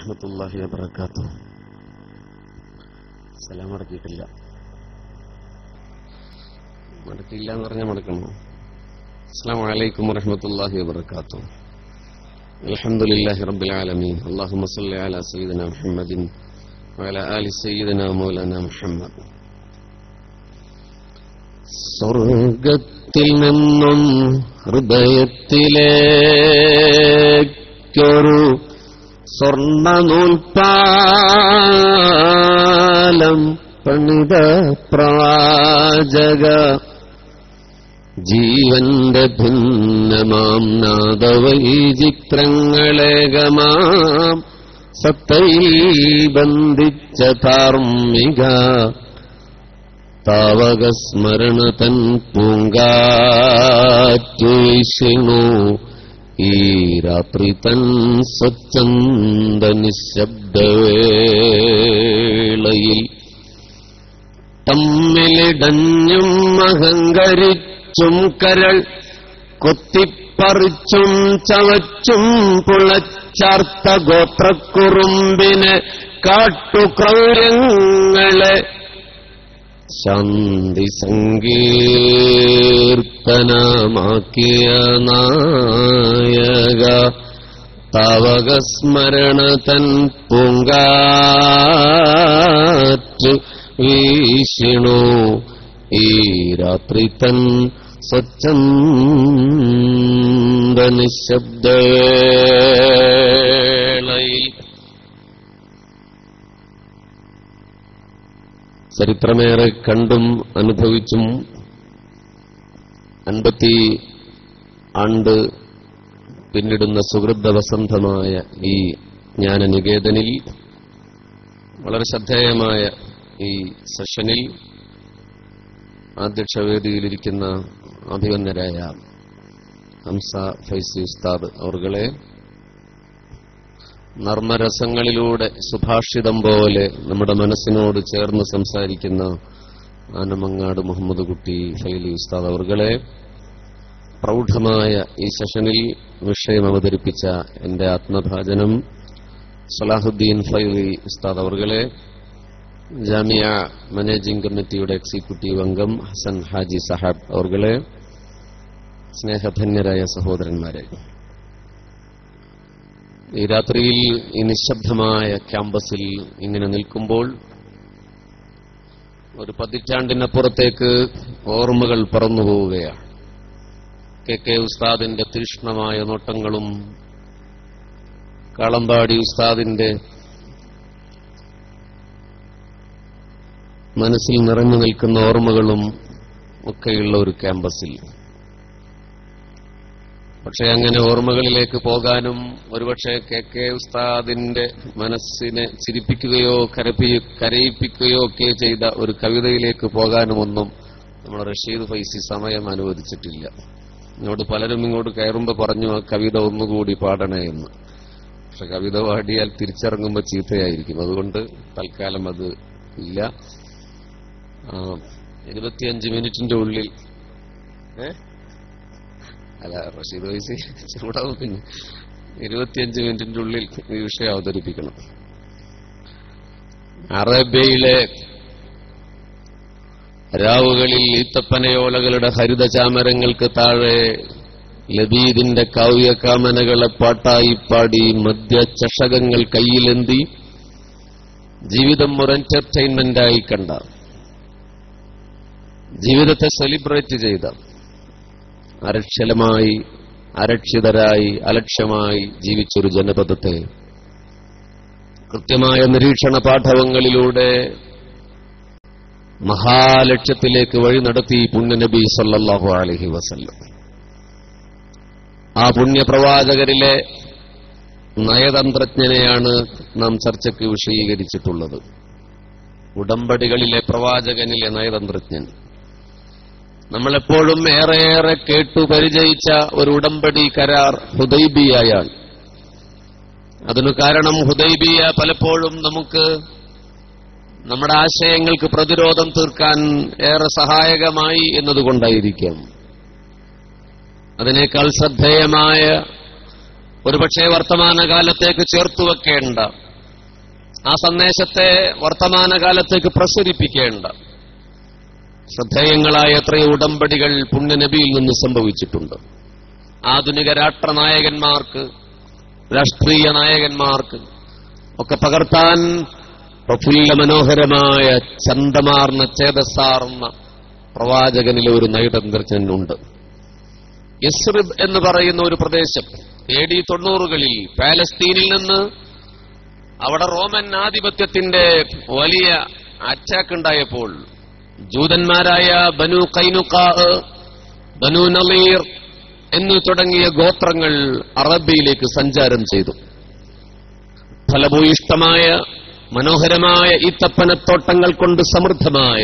വറഹമത്തല്ലാഹി വബർക്കാത്തു സലാം മടക്കിയിട്ടില്ല മടക്കിയില്ല എന്ന് പറഞ്ഞാൽ മടക്കണോ അസ്സാം വലൈക്കും വറഹമത്തല്ലാഹി വബർക്കാത്തു الحمد لله رب العالمين اللهم صل على سيدنا محمد وعلى آل سيدنا مولانا محمد സ്വർഗത്തിൽ നിന്നും ഹൃദയത്തിലേക്കൊരു സ്വർണ്ണ നൂൽപ്പാലം പണിത പ്രവാചക ജീവന്റെ ഭിന്നമാം നാദവൈചിത്രങ്ങളേകമാം സത്തയിൽ ബന്ധിച്ച ധാർമ്മിക താവകസ്മരണ തൻ പൂങ്കാറ്റേശിണു ഈ രാത്രി തൻ സ്വച്ഛന്ത നിശബ്ദവേളയിൽ തമ്മിലിടഞ്ഞും അഹങ്കരിച്ചും കരൾ കൊത്തിപ്പറിച്ചും ചവച്ചും പുളച്ചാർത്ത ഗോത്രക്കുറുമ്പിന് കാട്ടുക്രൗര്യങ്ങളെ ശാന്തി സങ്കീർത്തനമാക്കിയ നായക താവകസ്മരണ തൻ പൂങ്കാറ്റ് വീശിണു ഈ രാത്രി തൻ സ്വച്ഛന്ത നിശബ്ദവേളയിൽ ചരിത്രമേറെ കണ്ടും അനുഭവിച്ചും അൻപത്തി ആണ്ട് പിന്നിടുന്ന സുഹൃദ്ധ വസന്തമായ ഈ ജ്ഞാനനികേതനിൽ വളരെ ശ്രദ്ധേയമായ ഈ സെഷനിൽ അധ്യക്ഷവേദിയിലിരിക്കുന്ന അഭിവന്യരായ ഹംസ ഫൈസി ഉസ്താദ് അവർകളെ നർമ്മരസങ്ങളിലൂടെ സുഭാഷിതം പോലെ നമ്മുടെ മനസ്സിനോട് ചേർന്ന് സംസാരിക്കുന്ന ആനമങ്ങാട് മുഹമ്മദ് കുട്ടി ഫൈലി ഉസ്താദ് അവർകളെ പ്രൗഢമായ ഈ സെഷനിൽ വിഷയം അവതരിപ്പിച്ച എന്റെ ആത്മഭാജനം സലാഹുദ്ദീൻ ഫൈലി ഉസ്താദ് അവർകളെ ജാമിയ മാനേജിംഗ് കമ്മിറ്റിയുടെ എക്സിക്യൂട്ടീവ് അംഗം ഹസൻ ഹാജി സഹാബ് അവർകളെ സ്നേഹധന്യരായ സഹോദരന്മാരെ ഈ രാത്രിയിൽ ഈ നിശബ്ദമായ ക്യാമ്പസിൽ ഇങ്ങനെ നിൽക്കുമ്പോൾ ഒരു പതിറ്റാണ്ടിനപ്പുറത്തേക്ക് ഓർമ്മകൾ പറന്നു പോവുകയാണ് കെ കെ ഉസ്താദിന്റെ തീഷ്ണമായ നോട്ടങ്ങളും കാളമ്പാടി ഉസ്താദിന്റെ മനസ്സിൽ നിറഞ്ഞു നിൽക്കുന്ന ഓർമ്മകളും ഒക്കെയുള്ള ഒരു ക്യാമ്പസിൽ പക്ഷെ അങ്ങനെ ഓർമ്മകളിലേക്ക് പോകാനും ഒരുപക്ഷെ കെ കെ ഉസ്താദിന്റെ മനസ്സിനെ ചിരിപ്പിക്കുകയോ കരപ്പി കരയിപ്പിക്കുകയോ ഒക്കെ ചെയ്ത ഒരു കവിതയിലേക്ക് പോകാനുമൊന്നും നമ്മുടെ റഷീദ് ഫൈസി സമയം അനുവദിച്ചിട്ടില്ല ഇങ്ങോട്ട് പലരും ഇങ്ങോട്ട് കയറുമ്പോൾ പറഞ്ഞു ആ കവിത ഒന്നുകൂടി പാടണേ എന്ന് പക്ഷെ കവിത പാടിയാൽ തിരിച്ചിറങ്ങുമ്പോൾ ചീത്തയായിരിക്കും അതുകൊണ്ട് തൽക്കാലം അത് ഇല്ല ആ, ഇരുപത്തിയഞ്ച് മിനിറ്റിന്റെ ഉള്ളിൽ ഏ അല്ല റഷീദ് വൈസി ചൂടാവും പിന്നെ ഇരുപത്തിയഞ്ച് മിനിറ്റിന്റെ ഉള്ളിൽ ഈ വിഷയം അവതരിപ്പിക്കണം അറേബ്യയിലെ രാവുകളിൽ ഈത്തപ്പനയോലകളുടെ ഹരിതചാമരങ്ങൾക്ക് താഴെ ലബീദിന്റെ കാവ്യകാമനകളെ പാട്ടായി പാടി മദ്യചഷകങ്ങൾ കയ്യിലെന്തി ജീവിതം ഒരു എന്റർടൈൻമെന്റായി കണ്ട ജീവിതത്തെ സെലിബ്രേറ്റ് ചെയ്ത അരക്ഷലമായി അരക്ഷിതരായി അലക്ഷ്യമായി ജീവിച്ചൊരു ജനപദത്തെ കൃത്യമായ നിരീക്ഷണ പാഠവങ്ങളിലൂടെ മഹാലക്ഷ്യത്തിലേക്ക് വഴി നടത്തി പുണ്യനബി സല്ലല്ലാഹു അലൈഹി വസല്ലം ആ പുണ്യപ്രവാചകരിലെ നയതന്ത്രജ്ഞനെയാണ് നാം ചർച്ചയ്ക്ക് വിശദീകരിച്ചിട്ടുള്ളത് ഉടമ്പടികളിലെ പ്രവാചകനിലെ നയതന്ത്രജ്ഞൻ നമ്മളെപ്പോഴും ഏറെയേറെ കേട്ടു പരിചയിച്ച ഒരു ഉടമ്പടി കരാർ ഹുദൈബിയായാണ് അതിനു കാരണം ഹുദൈബിയ പലപ്പോഴും നമുക്ക് നമ്മുടെ ആശയങ്ങൾക്ക് പ്രതിരോധം തീർക്കാൻ ഏറെ സഹായകമായി എന്നതുകൊണ്ടായിരിക്കാം അതിനേക്കാൾ ശ്രദ്ധേയമായ ഒരുപക്ഷെ വർത്തമാനകാലത്തേക്ക് ചേർത്തുവെക്കേണ്ട ആ സന്ദേശത്തെ വർത്തമാനകാലത്തേക്ക് പ്രസരിപ്പിക്കേണ്ട ശ്രദ്ധേയങ്ങളായ എത്രയോ ഉടമ്പടികൾ പുണ്യനബിയിൽ നിന്ന് സംഭവിച്ചിട്ടുണ്ട് ആധുനിക രാഷ്ട്രനായകന്മാർക്ക് രാഷ്ട്രീയ നായകന്മാർക്ക് ഒക്കെ പകർത്താൻ പ്രഫുല്ല മനോഹരമായ ചന്തമാർന്ന ചേതസാർന്ന പ്രവാചകനിലെ ഒരു നൈടന്തർജനുണ്ട് ഇസ്രിബ് എന്ന് പറയുന്ന ഒരു പ്രദേശം എ ഡി തൊണ്ണൂറുകളിൽ പാലസ്തീനിൽ നിന്ന് അവിടെ റോമൻ ആധിപത്യത്തിന്റെ വലിയ അറ്റാക്ക് ഉണ്ടായപ്പോൾ ജൂതന്മാരായ ബനു കൈനുക്കാ ബനു നളീർ എന്നു തുടങ്ങിയ ഗോത്രങ്ങൾ അറബിയിലേക്ക് സഞ്ചാരം ചെയ്തു ഫലഭൂയിഷ്ടമായ മനോഹരമായ ഈത്തപ്പനത്തോട്ടങ്ങൾ കൊണ്ട് സമൃദ്ധമായ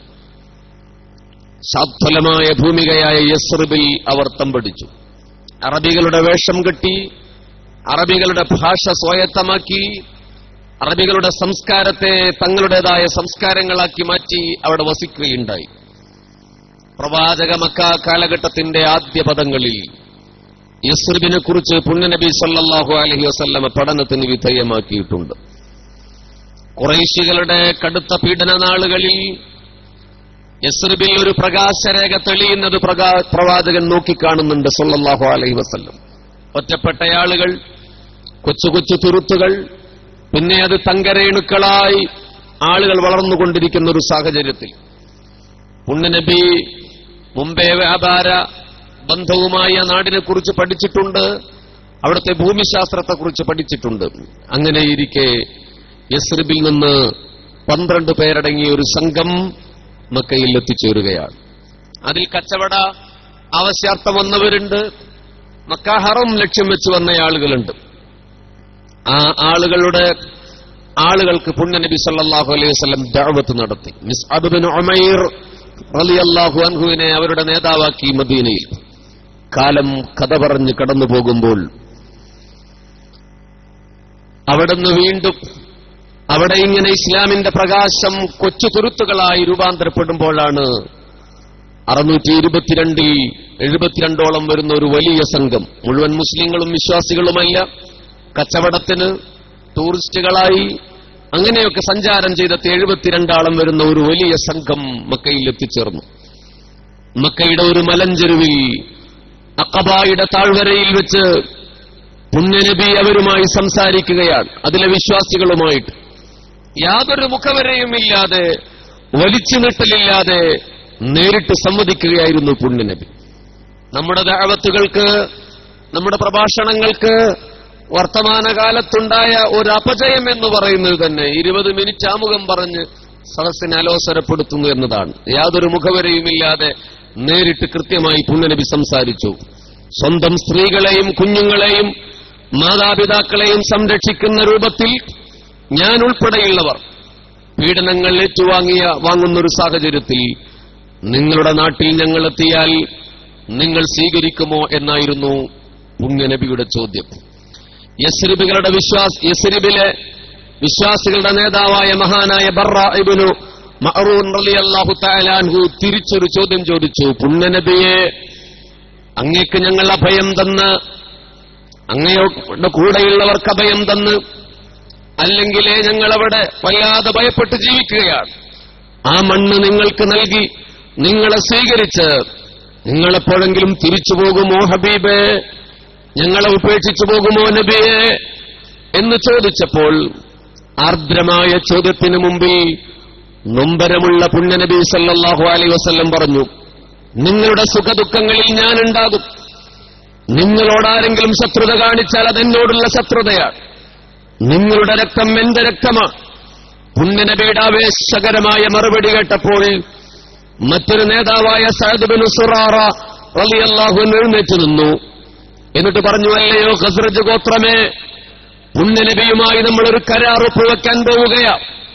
സാത്ഫലമായ ഭൂമികയായ യസ്റിബിൽ അവർ തമ്പടിച്ചു അറബികളുടെ വേഷം കെട്ടി അറബികളുടെ ഭാഷ സ്വായത്തമാക്കി അറബികളുടെ സംസ്കാരത്തെ തങ്ങളുടേതായ സംസ്കാരങ്ങളാക്കി മാറ്റി അവിടെ വസിക്കുകയുണ്ടായി പ്രവാചക മക്ക കാലഘട്ടത്തിന്റെ ആദ്യ പദങ്ങളിൽ യസ്രിബിനെ കുറിച്ച് പുണ്യനബി സല്ലാഹു അലഹി വസല്ലമ പഠനത്തിന് വിധേയമാക്കിയിട്ടുണ്ട് കുറേശികളുടെ കടുത്ത പീഡന നാളുകളിൽ യസ്രിബിൽ ഒരു പ്രകാശരേഖ തെളിയുന്നത് പ്രകാ- പ്രവാചകൻ നോക്കിക്കാണുന്നുണ്ട് സല്ലല്ലാഹു അലൈഹി വസല്ലം ഒറ്റപ്പെട്ട ആളുകൾ കൊച്ചു കൊച്ചു തുരുത്തുകൾ പിന്നെ അത് തങ്കരേണുക്കളായി ആളുകൾ വളർന്നുകൊണ്ടിരിക്കുന്ന ഒരു സാഹചര്യത്തിൽ പുണ്യനബി മുമ്പേ വ്യാപാര ബന്ധവുമായ നാടിനെക്കുറിച്ച് പഠിച്ചിട്ടുണ്ട് അവിടുത്തെ ഭൂമിശാസ്ത്രത്തെക്കുറിച്ച് പഠിച്ചിട്ടുണ്ട് അങ്ങനെയിരിക്കെ യസ്രിബിൽ നിന്ന് പന്ത്രണ്ട് പേരടങ്ങിയ ഒരു സംഘം മക്കയിൽ എത്തിച്ചേരുകയാണ് അതിൽ കച്ചവട ആവശ്യാർത്ഥം വന്നവരുണ്ട് മക്ക ഹറം ലക്ഷ്യം വെച്ച് വന്ന ആളുകളുണ്ട് ആ ആളുകളുടെ ആളുകൾക്ക് പുണ്യനബി സല്ലല്ലാഹു അലൈഹി വസല്ലം ദഅവത്ത് നടത്തി മിസ് അബ്ബിൻ ഉമൈർ റളിയല്ലാഹു അൻഹുവിനെ അവരുടെ നേതാവാക്കി മദീനയിൽ കാലം കഥ പറഞ്ഞ് കടന്നു പോകുമ്പോൾ അവിടുന്ന് വീണ്ടും അവിടെ ഇങ്ങനെ ഇസ്ലാമിന്റെ പ്രകാശം കൊച്ചു തുരുത്തുകളായി രൂപാന്തരപ്പെടുമ്പോഴാണ് അറുന്നൂറ്റി ഇരുപത്തിരണ്ടിൽ എഴുപത്തിരണ്ടോളം വരുന്ന ഒരു വലിയ സംഘം മുഴുവൻ മുസ്ലിങ്ങളും വിശ്വാസികളുമല്ല കച്ചവടത്തിന് ടൂറിസ്റ്റുകളായി അങ്ങനെയൊക്കെ സഞ്ചാരം ചെയ്തെത്തി എഴുപത്തിരണ്ടാളം വരുന്ന ഒരു വലിയ സംഘം മക്കയിൽ എത്തിച്ചേർന്നു മക്കയുടെ ഒരു മലഞ്ചെരുവിൽ അക്കബായുടെ താഴ്വരയിൽ വെച്ച് പുണ്യനബി അവരുമായി സംസാരിക്കുകയാണ് അതിലെ വിശ്വാസികളുമായിട്ട് യാതൊരു മുഖവരെയുമില്ലാതെ വലിച്ചു നീട്ടലില്ലാതെ നേരിട്ട് സംവദിക്കുകയായിരുന്നു പുണ്യനബി നമ്മുടെ ദാവത്തുകൾക്ക് നമ്മുടെ പ്രഭാഷണങ്ങൾക്ക് വർത്തമാനകാലത്തുണ്ടായ ഒരു അപജയം എന്ന് പറയുന്നത് തന്നെ ഇരുപത് മിനിറ്റ് ആമുഖം പറഞ്ഞ് സദസ്സിനെ അലോസരപ്പെടുത്തുന്നു എന്നതാണ് യാതൊരു മുഖവരെയുമില്ലാതെ നേരിട്ട് കൃത്യമായി പുണ്യനബി സംസാരിച്ചു സ്വന്തം സ്ത്രീകളെയും കുഞ്ഞുങ്ങളെയും മാതാപിതാക്കളെയും സംരക്ഷിക്കുന്ന രൂപത്തിൽ ഞാൻ ഉൾപ്പെടെയുള്ളവർ പീഡനങ്ങൾ ഏറ്റുവാങ്ങിയ വാങ്ങുന്നൊരു സാഹചര്യത്തിൽ നിങ്ങളുടെ നാട്ടിൽ ഞങ്ങൾ എത്തിയാൽ നിങ്ങൾ സ്വീകരിക്കുമോ എന്നായിരുന്നു പുണ്യനബിയുടെ ചോദ്യം യസ്രിബികളുടെ വിശ്വാസ് യസ്രിബിലെ വിശ്വാസികളുടെ നേതാവായ മഹാനായ ബറ ഇബ്നു മഅറൂൻ റളിയല്ലാഹു തആല അൻഹു തിരിച്ചൊരു ചോദ്യം ചോദിച്ചു പുണ്യനബിയെ അങ്ങേക്ക് ഞങ്ങൾ അഭയം തന്ന് അങ്ങയുടെ കൂടെയുള്ളവർക്ക് അഭയം തന്ന് അല്ലെങ്കിലേ ഞങ്ങളവിടെ വല്ലാതെ ഭയപ്പെട്ട് ജീവിക്കുകയാണ് ആ മണ്ണ് നിങ്ങൾക്ക് നൽകി നിങ്ങളെ സ്വീകരിച്ച് നിങ്ങളെപ്പോഴെങ്കിലും തിരിച്ചു പോകുമോ ഹബീബേ ഞങ്ങളെ ഉപേക്ഷിച്ചു പോകുമോ നബിയെ എന്ന് ചോദിച്ചപ്പോൾ ആർദ്രമായ ചോദ്യത്തിന് മുമ്പിൽ നൊമ്പരമുള്ള പുണ്യനബി സല്ലല്ലാഹു അലൈഹി വസല്ലം പറഞ്ഞു നിങ്ങളുടെ സുഖദുഃഖങ്ങളിൽ ഞാനുണ്ടാകും നിങ്ങളോടാരെങ്കിലും ശത്രുത കാണിച്ചാൽ അതെന്നോടുള്ള ശത്രുതയാണ് നിങ്ങളുടെ രക്തം എന്റെ രക്തമാണ് പുണ്യനബിയുടെ ആവേശകരമായ മറുപടി കേട്ടപ്പോൾ മറ്റൊരു നേതാവായ സഅദ്ബിൻ സുറാറ റളിയല്ലാഹു അൻഹു എഴുന്നേറ്റ് നിന്നു എന്നിട്ട് പറഞ്ഞു അല്ലയോ ഖസ്റജ് ഗോത്രമേ പുണ്യനബിയുമായി നമ്മൾ ഒരു കരാർ ഒപ്പുവെക്കാൻ പോവുകയാ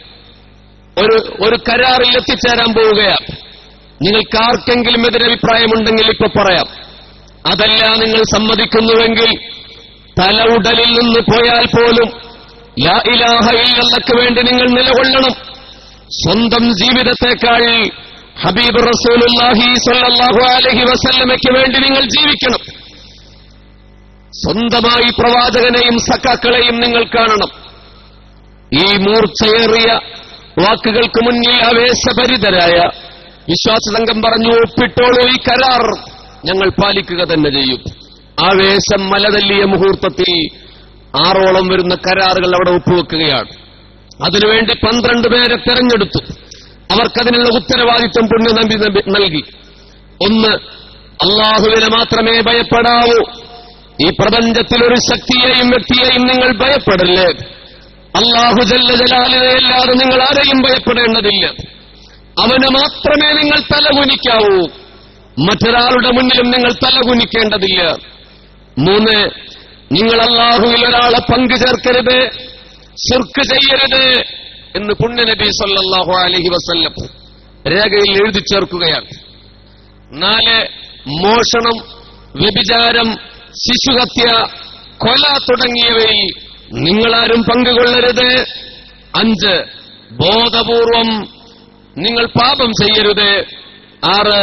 ഒരു ഒരു കരാറിൽ എത്തിച്ചേരാൻ പോവുകയാ നിങ്ങൾക്ക് ആർക്കെങ്കിലും എതിരഭിപ്രായമുണ്ടെങ്കിൽ ഇപ്പൊ പറയാം അതല്ല നിങ്ങൾ സമ്മതിക്കുന്നുവെങ്കിൽ തല ഉടലിൽ നിന്ന് പോയാൽ പോലും ലാ ഇലാഹ ഇല്ലല്ലക്ക് വേണ്ടി നിങ്ങൾ നിലകൊള്ളണം സ്വന്തം ജീവിതത്തെക്കാൾ ഹബീബ് റസൂലുള്ളാഹി സ്വല്ലല്ലാഹു അലൈഹി വസല്ലമയ്ക്ക് വേണ്ടി നിങ്ങൾ ജീവിക്കണം സ്വന്തമായി പ്രവാചകനെയും സക്കാക്കളെയും നിങ്ങൾ കാണണം ഈ മൂർച്ചയേറിയ വാക്കുകൾക്ക് മുന്നിൽ ആവേശഭരിതരായ വിശ്വാസ സംഘം പറഞ്ഞു ഒപ്പിട്ടോളൂ ഈ കരാർ ഞങ്ങൾ പാലിക്കുക തന്നെ ചെയ്യും ആവേശം മലതല്ലിയ മുഹൂർത്തത്തിൽ ആറോളം വരുന്ന കരാറുകൾ അവിടെ ഒപ്പുവെക്കുകയാണ് അതിനുവേണ്ടി പന്ത്രണ്ട് പേരെ തെരഞ്ഞെടുത്തു അവർക്കതിനുള്ള ഉത്തരവാദിത്വം പുണ്യനമ്പി നബി- നൽകി ഒന്ന് അള്ളാഹുവിനെ മാത്രമേ ഭയപ്പെടാവൂ ഈ പ്രപഞ്ചത്തിൽ ഒരു ശക്തിയെയും വ്യക്തിയെയും നിങ്ങൾ ഭയപ്പെടല്ലേ അള്ളാഹു ജല്ല ജലാലിനെയല്ലാതെ നിങ്ങൾ ആരെയും ഭയപ്പെടേണ്ടതില്ല അവന് മാത്രമേ നിങ്ങൾ തലകുനിക്കാവൂ മറ്റൊരാളുടെ മുന്നിലും നിങ്ങൾ തലകുനിക്കേണ്ടതില്ല മൂന്ന് നിങ്ങൾ അള്ളാഹുവിൽ ഒരാളെ പങ്കു ചേർക്കരുത് ശിർക്ക് ചെയ്യരുത് എന്ന് പുണ്യനബി സല്ലല്ലാഹു അലൈഹി വസല്ലം രേഖയിൽ എഴുതി ചേർക്കുകയാണ് നാല് മോഷണം വ്യഭിചാരം ശിശുഹത്യ കൊല തുടങ്ങിയവയിൽ നിങ്ങളാരും പങ്കുകൊള്ളരുത് അഞ്ച് ബോധപൂർവം നിങ്ങൾ പാപം ചെയ്യരുത് ആറ്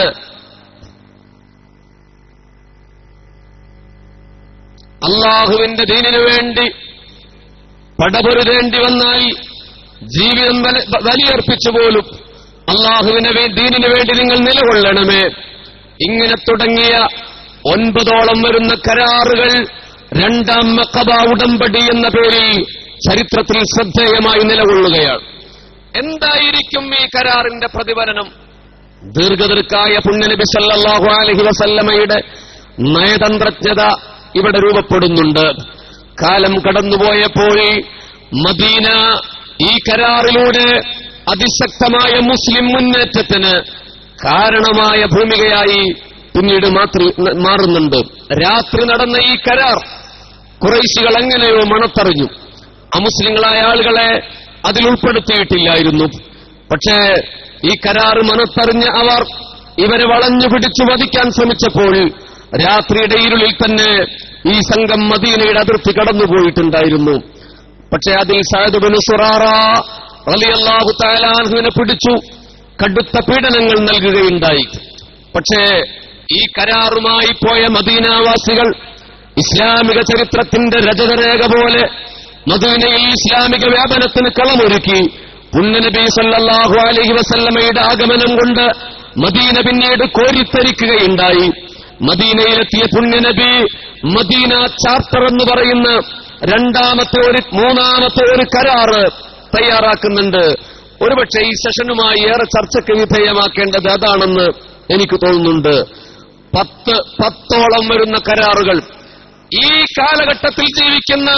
അള്ളാഹുവിന്റെ ദീനിനു വേണ്ടി പടപൊരുതേണ്ടി വന്നാൽ ജീവിതം ബല- ബലിയർപ്പിച്ചു പോലും അള്ളാഹുവിനെ വേ- ദീനിനു വേണ്ടി നിങ്ങൾ നിലകൊള്ളണമേ ഇങ്ങനെ തുടങ്ങിയ ഒൻപതോളം വരുന്ന കരാറുകൾ രണ്ടാം മക്കബ ഉടമ്പടി എന്ന പേരിൽ ചരിത്രത്തിൽ ശ്രദ്ധേയമായി നിലകൊള്ളുകയാണ് എന്തായിരിക്കും ഈ കരാറിന്റെ പ്രതിഫലനം ദീർഘദീർഘായ പുണ്യനബി സല്ലല്ലാഹു അലൈഹി വസല്ലമയുടെ നയതന്ത്രജ്ഞത ഇവിടെ രൂപപ്പെടുന്നുണ്ട് കാലം കടന്നുപോയപ്പോൾ മദീന ഈ കരാറിലൂടെ അതിശക്തമായ മുസ്ലിം മുന്നേറ്റത്തിന് കാരണമായ ഭൂമികയായി പിന്നീട് മാത്ര- മാറുന്നുണ്ട് രാത്രി നടന്ന ഈ കരാർ കുറേശികൾ എങ്ങനെയോ മണത്തറിഞ്ഞു അമുസ്ലിങ്ങളായ ആളുകളെ അതിൽ ഉൾപ്പെടുത്തിയിട്ടില്ലായിരുന്നു പക്ഷേ ഈ കരാറ് മനത്തറിഞ്ഞ അവർ ഇവരെ വളഞ്ഞു പിടിച്ചു വധിക്കാൻ ശ്രമിച്ചപ്പോൾ രാത്രിയുടെ ഇരുളിൽ തന്നെ ഈ സംഘം മദീനയുടെ അതിർത്തി കടന്നുപോയിട്ടുണ്ടായിരുന്നു പക്ഷേ അതിൽ സഹദുബിന് സുറാറ റളിയല്ലാഹു താലാൻഹുവിനെ പിടിച്ചു കടുത്ത പീഡനങ്ങൾ നൽകുകയുണ്ടായി പക്ഷേ ഈ കരാറുമായി പോയ മദീനാവാസികൾ ഇസ്ലാമിക ചരിത്രത്തിന്റെ രജതരേഖ പോലെ മദീനയിൽ ഇസ്ലാമിക വ്യാപനത്തിന് കളമൊരുക്കി പുണ്യനബി സല്ലല്ലാഹു അലൈഹി വസല്ലമയുടെ ആഗമനം കൊണ്ട് മദീന പിന്നീട് കോരിത്തരിക്കുകയുണ്ടായി മദീനയിലെത്തിയ പുണ്യനബി മദീന ചാർട്ടർ എന്ന് പറയുന്ന രണ്ടാമത്തെ ഒരു മൂന്നാമത്തെ ഒരു കരാറ് തയ്യാറാക്കുന്നുണ്ട് ഒരുപക്ഷെ ഈ സെഷനുമായി ഏറെ ചർച്ചയ്ക്ക് വിധേയമാക്കേണ്ടത് അതാണെന്ന് എനിക്ക് തോന്നുന്നുണ്ട് പത്ത് പത്തോളം വരുന്ന കരാറുകൾ ഈ കാലഘട്ടത്തിൽ ജീവിക്കുന്ന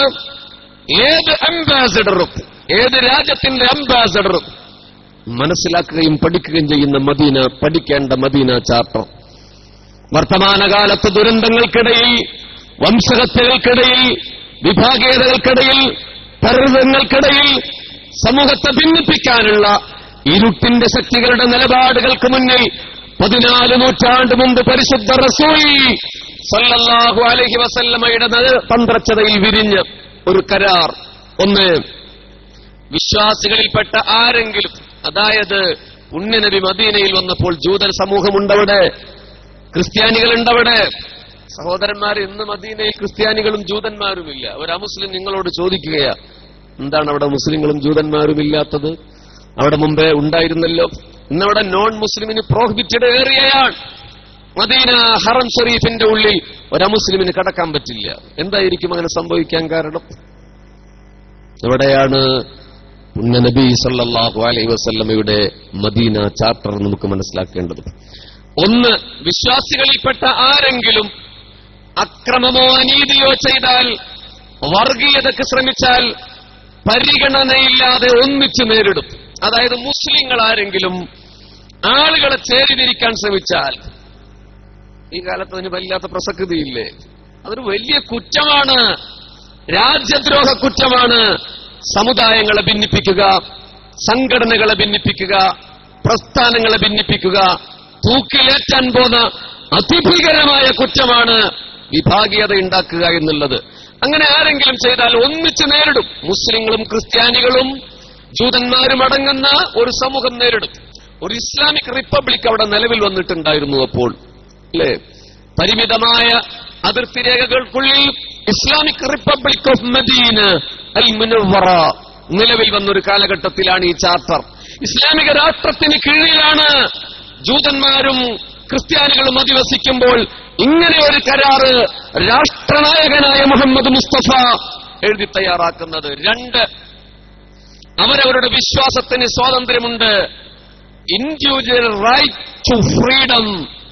ഏത് അംബാസഡറും ഏത് രാജ്യത്തിന്റെ അംബാസഡറും മനസ്സിലാക്കുകയും പഠിക്കുകയും ചെയ്യുന്ന മദീന പഠിക്കേണ്ട മദീന ചാർട്ടർ വർത്തമാനകാലത്ത് ദുരന്തങ്ങൾക്കിടയിൽ വംശഹത്യകൾക്കിടയിൽ വിഭാഗീയതകൾക്കിടയിൽ പർവ്വതങ്ങൾക്കിടയിൽ സമൂഹത്തെ ഭിന്നിപ്പിക്കാനുള്ള ഇരുട്ടിന്റെ ശക്തികളുടെ നിലപാടുകൾക്ക് മുന്നിൽ പതിനാല് നൂറ്റാണ്ട് മുമ്പ് പരിശുദ്ധ റസൂൽ സല്ലല്ലാഹു അലൈഹി വസല്ലമയുടെ തന്ത്രച്ചതയിൽ വിരിഞ്ഞ ഒരു കരാർ ഒന്ന് വിശ്വാസികളിൽപ്പെട്ട ആരെങ്കിലും അതായത് പുണ്യനബി മദീനയിൽ വന്നപ്പോൾ ജൂതൻ സമൂഹമുണ്ടവിടെ ക്രിസ്ത്യാനികളുണ്ടവിടെ സഹോദരന്മാർ ഇന്ന് മദീനയിൽ ക്രിസ്ത്യാനികളും ജൂതന്മാരുമില്ല ഒരു അമുസ്ലിം നിങ്ങളോട് ചോദിക്കുകയാ എന്താണ് അവിടെ മുസ്ലിങ്ങളും ജൂതന്മാരും ഇല്ലാത്തത് അവിടെ മുമ്പേ ഉണ്ടായിരുന്നല്ലോ ഇന്നവിടെ നോൺ മുസ്ലിമിന് പ്രോഹിബിറ്റഡ് ഏറിയയാണ് മദീന ഹറം ഷെരീഫിന്റെ ഉള്ളിൽ ഒരു അമുസ്ലിമിന് കടക്കാൻ പറ്റില്ല എന്തായിരിക്കും അങ്ങനെ സംഭവിക്കാൻ കാരണം എവിടെയാണ് പുണ്യനബി സല്ലല്ലാഹു അലൈഹി വസല്ലമയുടെ മദീന ചാർട്ടർ നമുക്ക് മനസ്സിലാക്കേണ്ടത് ഒന്ന് വിശ്വാസികളിൽപ്പെട്ട ആരെങ്കിലും അക്രമമോ അനീതിയോ ചെയ്താൽ വർഗീയതക്ക് ശ്രമിച്ചാൽ പരിഗണനയില്ലാതെ ഒന്നിച്ചു നേരിടും അതായത് മുസ്ലിങ്ങൾ ആരെങ്കിലും ആളുകളെ ചേരിതിരിക്കാൻ ശ്രമിച്ചാൽ ഈ കാലത്ത് അതിന് വല്ലാത്ത പ്രസക്തിയില്ലേ അതൊരു വലിയ കുറ്റമാണ് രാജ്യദ്രോഹ കുറ്റമാണ് സമുദായങ്ങളെ ഭിന്നിപ്പിക്കുക സംഘടനകളെ ഭിന്നിപ്പിക്കുക പ്രസ്ഥാനങ്ങളെ ഭിന്നിപ്പിക്കുക തൂക്കിലേറ്റാൻ പോന്ന അതിഭീകരമായ കുറ്റമാണ് വിഭാഗീയത ഉണ്ടാക്കുക എന്നുള്ളത് അങ്ങനെ ആരെങ്കിലും ചെയ്താൽ ഒന്നിച്ച് നേരിടും മുസ്ലിങ്ങളും ക്രിസ്ത്യാനികളും ജൂതന്മാരും അടങ്ങുന്ന ഒരു സമൂഹം നേരിടും ഒരു ഇസ്ലാമിക് റിപ്പബ്ലിക് അവിടെ നിലവിൽ വന്നിട്ടുണ്ടായിരുന്നു അപ്പോൾ അല്ലേ പരിമിതമായ അതിർത്തി രേഖകൾക്കുള്ളിൽ Islamic republic of Medina al Munawwara നിലവിൽ വന്നൊരു കാലഘട്ടത്തിലാണ് ഈ ചാർട്ടർ ഇസ്ലാമിക രാഷ്ട്രത്തിന് കീഴിലാണ് ജൂതന്മാരും ക്രിസ്ത്യാനികളും അധിവസിക്കുമ്പോൾ ഇങ്ങനെ ഒരു കരാറ് രാഷ്ട്രനായകനായ മുഹമ്മദ് മുസ്തഫ എഴുതി തയ്യാറാക്കുന്നത് രണ്ട് അവരവരുടെ വിശ്വാസത്തിന് സ്വാതന്ത്ര്യമുണ്ട് ഇൻഡിവിജ്വൽ റൈറ്റ് ടു ഫ്രീഡം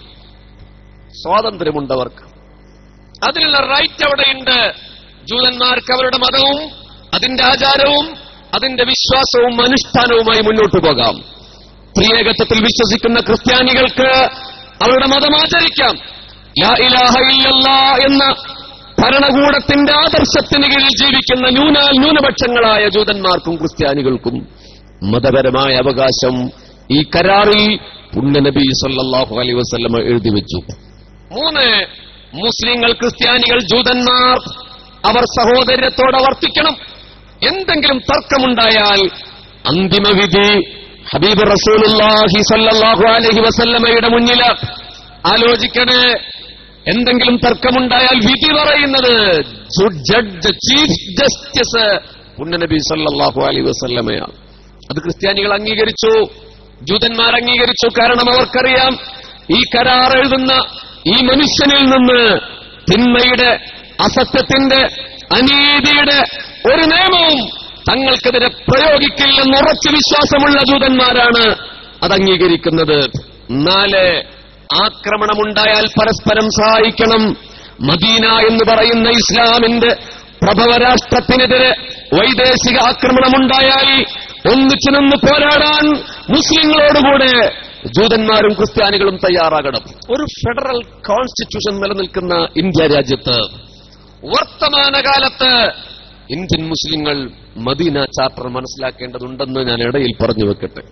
സ്വാതന്ത്ര്യമുണ്ട് അവർക്ക് അതിനുള്ള റൈറ്റ് അവിടെയുണ്ട് ജൂതന്മാർക്ക് അവരുടെ മതവും അതിന്റെ ആചാരവും അതിന്റെ വിശ്വാസവും അനുഷ്ഠാനവുമായി മുന്നോട്ടു പോകാം ത്രിയേകത്വത്തിൽ വിശ്വസിക്കുന്ന ക്രിസ്ത്യാനികൾക്ക് അവരുടെ മതം ആചരിക്കാം ലാ ഇലാഹ ഇല്ലല്ലാ എന്ന ഭരണകൂടത്തിന്റെ ആദർശത്തിന് കീഴിൽ ജീവിക്കുന്ന ന്യൂനാൽ ന്യൂനപക്ഷങ്ങളായ ജൂതന്മാർക്കും ക്രിസ്ത്യാനികൾക്കും മതപരമായ അവകാശം ഈ കരാറിൽ പുണ്യനബി സല്ലല്ലാഹു അലൈഹി വസല്ലമ എഴുതി വെച്ചു മൂന്ന് മുസ്ലിങ്ങൾ ക്രിസ്ത്യാനികൾ ജൂതന്മാർ അവർ സഹോദര്യത്തോടെ വർത്തിക്കണം എന്തെങ്കിലും തർക്കമുണ്ടായാൽ അന്തിമവിധി ഹബീബ് റസൂലുള്ളാഹി സല്ലല്ലാഹു അലൈഹി വസല്ലമയുടെ മുന്നിൽ ആലോചിക്കണേ എന്തെങ്കിലും തർക്കമുണ്ടായാൽ വിധി പറയുന്നത് ജഡ്ജ് ചീഫ് ജസ്റ്റിസ് പുണ്യനബി സല്ലല്ലാഹു അലൈഹി വസല്ലമയാണ് അത് ക്രിസ്ത്യാനികൾ അംഗീകരിച്ചു ജൂതന്മാർ അംഗീകരിച്ചു കാരണം അവർക്കറിയാം ഈ കരാർ എഴുതുന്ന ഈ മനുഷ്യനിൽ നിന്ന് തിന്മയുടെ അസത്യത്തിന്റെ അനീതിയുടെ ഒരു നിയമവും തങ്ങൾക്കെതിരെ പ്രയോഗിക്കില്ലെന്ന് ഉറച്ച വിശ്വാസമുള്ള ജൂതന്മാരാണ് അത് അംഗീകരിക്കുന്നത് നാല് ആക്രമണമുണ്ടായാൽ പരസ്പരം സഹായിക്കണം മദീന എന്ന് പറയുന്ന ഇസ്ലാമിന്റെ പ്രഭവരാഷ്ട്രത്തിനെതിരെ വൈദേശിക ആക്രമണമുണ്ടായാൽ ഒന്നിച്ചു നിന്ന് പോരാടാൻ മുസ്ലിങ്ങളോടുകൂടെ ജൂതന്മാരും ക്രിസ്ത്യാനികളും തയ്യാറാകണം ഒരു ഫെഡറൽ കോൺസ്റ്റിറ്റ്യൂഷൻ നിലനിൽക്കുന്ന ഇന്ത്യ രാജ്യത്ത് വർത്തമാനകാലത്ത് ഇന്ത്യൻ മുസ്ലിങ്ങൾ മദീന ചാർട്ടർ മനസ്സിലാക്കേണ്ടതുണ്ടെന്ന് ഞാൻ ഇടയിൽ പറഞ്ഞു വെക്കട്ടെ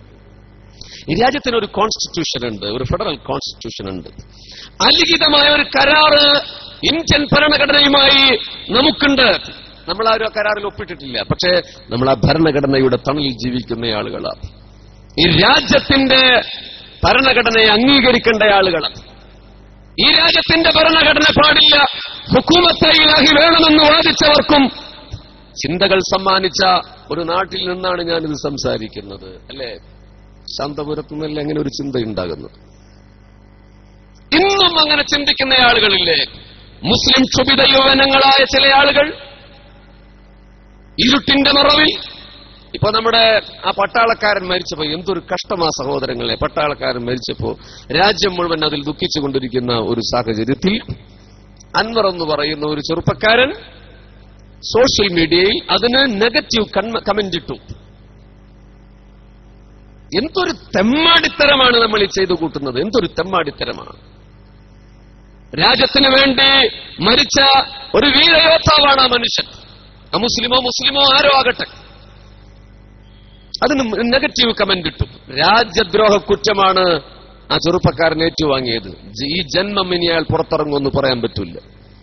ഈ രാജ്യത്തിന് ഒരു കോൺസ്റ്റിറ്റ്യൂഷൻ ഉണ്ട് ഒരു ഫെഡറൽ കോൺസ്റ്റിറ്റ്യൂഷൻ ഉണ്ട് അലിഖിതമായ ഒരു കരാറ് ഇന്ത്യൻ ഭരണഘടനയുമായി നമുക്കുണ്ട് നമ്മൾ ആരും ആ കരാറിൽ ഒപ്പിട്ടിട്ടില്ല പക്ഷേ നമ്മൾ ആ ഭരണഘടനയുടെ തണലിൽ ജീവിക്കുന്ന ആളുകളാണ് ഈ രാജ്യത്തിന്റെ ഭരണഘടനയെ അംഗീകരിക്കേണ്ട ആളുകളാണ് ഈ രാജ്യത്തിന്റെ ഭരണഘടന പാടില്ല ഹുക്കൂമത്തെ ഇലാഹി വേണമെന്ന് വാദിച്ചവർക്കും ചിന്തകൾ സമ്മാനിച്ച ഒരു നാട്ടിൽ നിന്നാണ് ഞാനിത് സംസാരിക്കുന്നത് അല്ലേ ശാന്തപുരത്തു നിന്നല്ല അങ്ങനെ ഒരു ചിന്ത ഉണ്ടാകുന്നത് ഇന്നും അങ്ങനെ ചിന്തിക്കുന്ന ആളുകളില്ലേ മുസ്ലിം ക്ഷുഭിത യുവനങ്ങളായ ചില ആളുകൾ ഇരുട്ടിന്റെ മറവിൽ ഇപ്പൊ നമ്മുടെ ആ പട്ടാളക്കാരൻ മരിച്ചപ്പോ എന്തൊരു കഷ്ടമാ സഹോദരങ്ങളെ പട്ടാളക്കാരൻ മരിച്ചപ്പോ രാജ്യം മുഴുവൻ അതിൽ ദുഃഖിച്ചുകൊണ്ടിരിക്കുന്ന ഒരു സാഹചര്യത്തിൽ അൻവർ എന്ന് പറയുന്ന ഒരു ചെറുപ്പക്കാരൻ സോഷ്യൽ മീഡിയയിൽ അതിന് നെഗറ്റീവ് കമന്റ് ഇട്ടു എന്തൊരു തെമ്മാടിത്തരമാണ് നമ്മൾ ഈ ചെയ്തു കൂട്ടുന്നത് എന്തൊരു തെമ്മാടിത്തരമാണ് രാജ്യത്തിന് വേണ്ടി മരിച്ച ഒരു വീരയോദ്ധാവാണ് ആ മനുഷ്യൻ ആ മുസ്ലിമോ മുസ്ലിമോ ആരോ ആകട്ടെ അതിന് നെഗറ്റീവ് കമന്റ് ഇട്ടു രാജ്യദ്രോഹ കുറ്റമാണ് ആ ചെറുപ്പക്കാരൻ ഏറ്റുവാങ്ങിയത് ഈ ജന്മം ഇനി അയാൾ പുറത്തിറങ്ങുമെന്ന് പറയാൻ പറ്റില്ല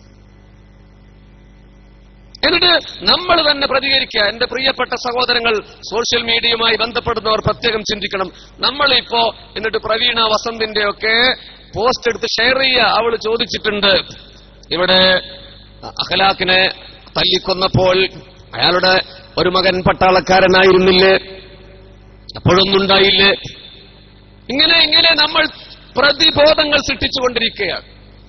എന്നിട്ട് നമ്മൾ തന്നെ പ്രതികരിക്കുക എന്റെ പ്രിയപ്പെട്ട സഹോദരങ്ങൾ സോഷ്യൽ മീഡിയയുമായി ബന്ധപ്പെടുന്നവർ പ്രത്യേകം ചിന്തിക്കണം നമ്മളിപ്പോ എന്നിട്ട് പ്രവീണ വസന്തിന്റെ ഒക്കെ പോസ്റ്റ് എടുത്ത് ഷെയർ ചെയ്യുക അവൾ ചോദിച്ചിട്ടുണ്ട് ഇവിടെ അഖലാഖിനെ തല്ലിക്കൊന്നപ്പോൾ അയാളുടെ ഒരു മകൻ പട്ടാളക്കാരനായിരുന്നില്ലേ അപ്പോഴൊന്നുണ്ടായില്ലേ ഇങ്ങനെ ഇങ്ങനെ നമ്മൾ പ്രതിബോധങ്ങൾ സൃഷ്ടിച്ചുകൊണ്ടിരിക്കുകയാണ്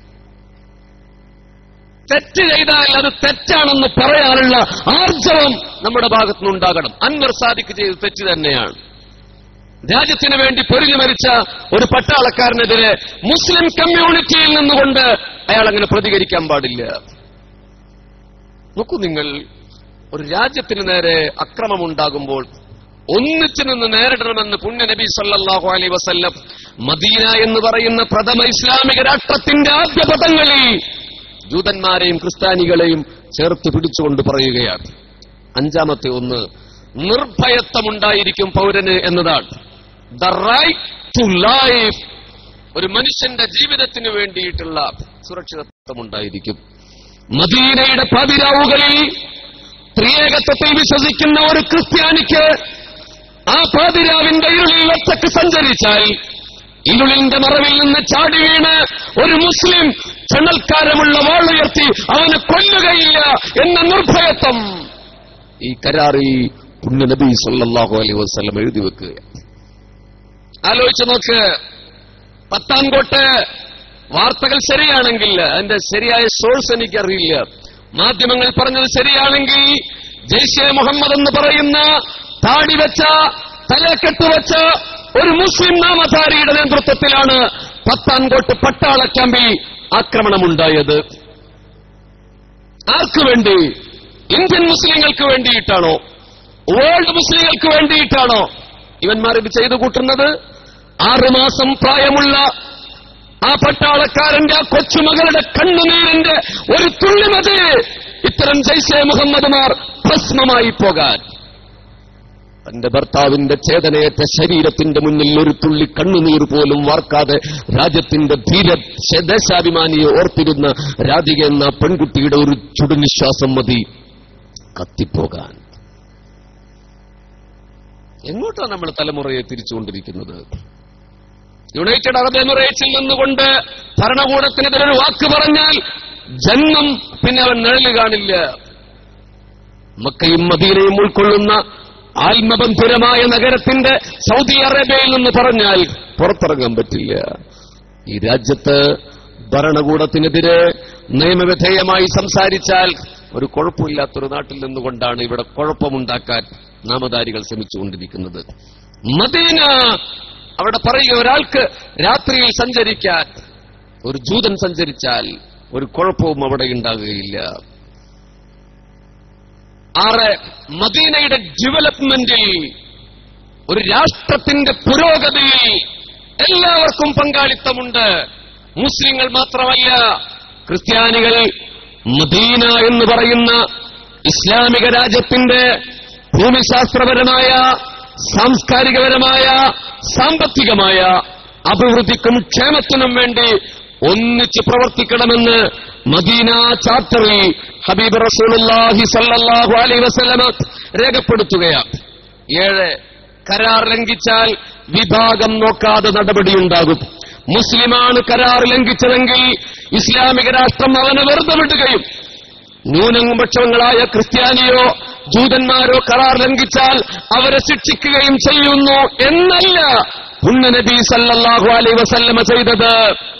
തെറ്റ് ചെയ്താൽ അത് തെറ്റാണെന്ന് പറയാനുള്ള ആർജവം നമ്മുടെ ഭാഗത്തുനിന്നുണ്ടാകണം അൻവർ സാദിഖ് ചെയ്ത് തെറ്റ് തന്നെയാണ് രാജ്യത്തിന് വേണ്ടി പൊരിഞ്ഞു മരിച്ച ഒരു പട്ടാളക്കാരനെതിരെ മുസ്ലിം കമ്മ്യൂണിറ്റിയിൽ നിന്നുകൊണ്ട് അയാൾ അങ്ങനെ പ്രതികരിക്കാൻ പാടില്ല നോക്കൂ നിങ്ങൾ ഒരു രാജ്യത്തിന് നേരെ അക്രമമുണ്ടാകുമ്പോൾ ഒന്നിച്ചു നിന്ന് നേരിടണമെന്ന് പുണ്യ നബി സല്ലല്ലാഹു അലൈഹി വസല്ലം മദീന എന്ന് പറയുന്ന പ്രഥമ ഇസ്ലാമിക രാഷ്ട്രത്തിന്റെ ആദ്യ പദങ്ങളിൽ ജൂതന്മാരെയും ക്രിസ്ത്യാനികളെയും ചേർത്ത് പിടിച്ചുകൊണ്ട് പറയുകയാണ് അഞ്ചാമത്തെ ഒന്ന് നിർഭയത്വമുണ്ടായിരിക്കും പൗരന് എന്നതാണ് ദ റൈറ്റ് ടു ലൈഫ് ഒരു മനുഷ്യന്റെ ജീവിതത്തിന് വേണ്ടിയിട്ടുള്ള സുരക്ഷിതത്വമുണ്ടായിരിക്കും മദീനയുടെ പതിരാവുകളിൽ ത്രിയേകത്വത്തിൽ വിശ്വസിക്കുന്ന ഒരു ക്രിസ്ത്യാനിക്ക് ആ പാതിരാവിന്റെ ഇരുളിൽ ഒറ്റക്ക് സഞ്ചരിച്ചാൽ ഇരുളിന്റെ മറവിൽ നിന്ന് ചാടി വീണ് ഒരു മുസ്ലിം ചണൽക്കാരമുള്ള വാളുയർത്തി അവനെ കൊല്ലുകയില്ല എന്ന നിർഭയത്വം ഈ കരാറിൽ പുണ്യ നബി സല്ലല്ലാഹു അലൈഹി വസല്ലം എഴുതി വെക്കുകയാണ് ആലോചിച്ച് നോക്ക് പത്താംകോട്ട് വാർത്തകൾ ശരിയാണെങ്കിൽ അതിന്റെ ശരിയായ സോഴ്സ് എനിക്കറിയില്ല മാധ്യമങ്ങൾ പറഞ്ഞത് ശരിയാണെങ്കിൽ ജയ്ഷെ മുഹമ്മദ് എന്ന് പറയുന്ന താടി വെച്ച തലക്കെട്ട് വെച്ച ഒരു മുസ്ലിം നാമധാരിയുടെ നേതൃത്വത്തിലാണ് പത്താൻകോട്ട് പട്ടാള ക്യാമ്പിൽ ആക്രമണമുണ്ടായത് ആർക്കു വേണ്ടി ഇന്ത്യൻ മുസ്ലിങ്ങൾക്ക് വേണ്ടിയിട്ടാണോ വേൾഡ് മുസ്ലിങ്ങൾക്ക് വേണ്ടിയിട്ടാണോ ഇവന്മാർ ഇത് ചെയ്തു കൂട്ടുന്നത് ആറുമാസം പ്രായമുള്ള ആ പട്ടാളക്കാരന്റെ ആ കൊച്ചുമകളുടെ കണ്ണുനീരിന്റെ ഒരു തുള്ളി മതി ഇത്തരം ജയ്ഷെ മുഹമ്മദ്മാർ ഭസ്മമായി പോകാൻ തന്റെ ഭർത്താവിന്റെ ചേതനയേറ്റ ശരീരത്തിന്റെ മുന്നിൽ ഒരു തുള്ളി കണ്ണുനീർ പോലും വാർക്കാതെ രാജ്യത്തിന്റെ ധീര ദേശാഭിമാനിയെ ഓർത്തിരുന്ന രാധിക എന്ന പെൺകുട്ടിയുടെ ഒരു ചുടുനിശ്വാസം മതി കത്തിപ്പോകാൻ എങ്ങോട്ടാണ് നമ്മൾ തലമുറയെ തിരിച്ചുകൊണ്ടിരിക്കുന്നത് യുണൈറ്റഡ് അറബ് എമിറേറ്റ്സിൽ നിന്നുകൊണ്ട് ഭരണകൂടത്തിനെതിരെ ഒരു വാക്ക് പറഞ്ഞാൽ ജന്മം പിന്നെ അവൻ നിഴല് കാണില്ല മക്കയും മദീനയും ഉൾക്കൊള്ളുന്ന ആത്മബന്ധുരമായ നഗരത്തിന്റെ സൗദി അറേബ്യയിൽ നിന്ന് പറഞ്ഞാൽ പുറത്തിറങ്ങാൻ പറ്റില്ല ഈ രാജ്യത്ത് ഭരണകൂടത്തിനെതിരെ നിയമവിധേയമായി സംസാരിച്ചാൽ ഒരു കുഴപ്പമില്ലാത്തൊരു നാട്ടിൽ നിന്നുകൊണ്ടാണ് ഇവിടെ കുഴപ്പമുണ്ടാക്കാൻ നാമധാരികൾ ശ്രമിച്ചുകൊണ്ടിരിക്കുന്നത് മദീന അവിടെ പറയുക ഒരാൾക്ക് രാത്രിയിൽ സഞ്ചരിക്കാൻ ഒരു ജൂതൻ സഞ്ചരിച്ചാൽ ഒരു കുഴപ്പവും അവിടെ ഉണ്ടാകുകയില്ല ആറ് മദീനയുടെ ഡെവലപ്മെന്റിൽ ഒരു രാഷ്ട്രത്തിന്റെ പുരോഗതിയിൽ എല്ലാവർക്കും പങ്കാളിത്തമുണ്ട് മുസ്ലിങ്ങൾ മാത്രമല്ല ക്രിസ്ത്യാനികൾ മദീന എന്ന് പറയുന്ന ഇസ്ലാമിക രാജ്യത്തിന്റെ ഭൂമിശാസ്ത്രപരമായ സാംസ്കാരികപരമായ സാമ്പത്തികമായ അഭിവൃദ്ധിക്കും ക്ഷേമത്തിനും വേണ്ടി ഒന്നിച്ച് പ്രവർത്തിക്കണമെന്ന് മദീന ചാപ്റ്ററിൽ ഹബീബ് റസൂലുള്ളാഹി സല്ലല്ലാഹു അലൈഹി വസല്ലമ രേഖപ്പെടുത്തുകയാണ് ഏഴ് കരാർ ലംഘിച്ചാൽ വിഭാഗം നോക്കാതെ നടപടിയുണ്ടാകും മുസ്ലിമാണ് കരാർ ലംഘിച്ചതെങ്കിൽ ഇസ്ലാമിക രാഷ്ട്രം അവനെ വെറുതെ വിടുകയും ന്യൂനപക്ഷങ്ങളായ ക്രിസ്ത്യാനിയോ ജൂതന്മാരോ കരാർ ലംഘിച്ചാൽ അവരെ ശിക്ഷിക്കുകയും ചെയ്യുന്നു എന്നല്ല പുണ്യനബി സല്ലല്ലാഹു അലൈഹി വസല്ലമ ചെയ്തത്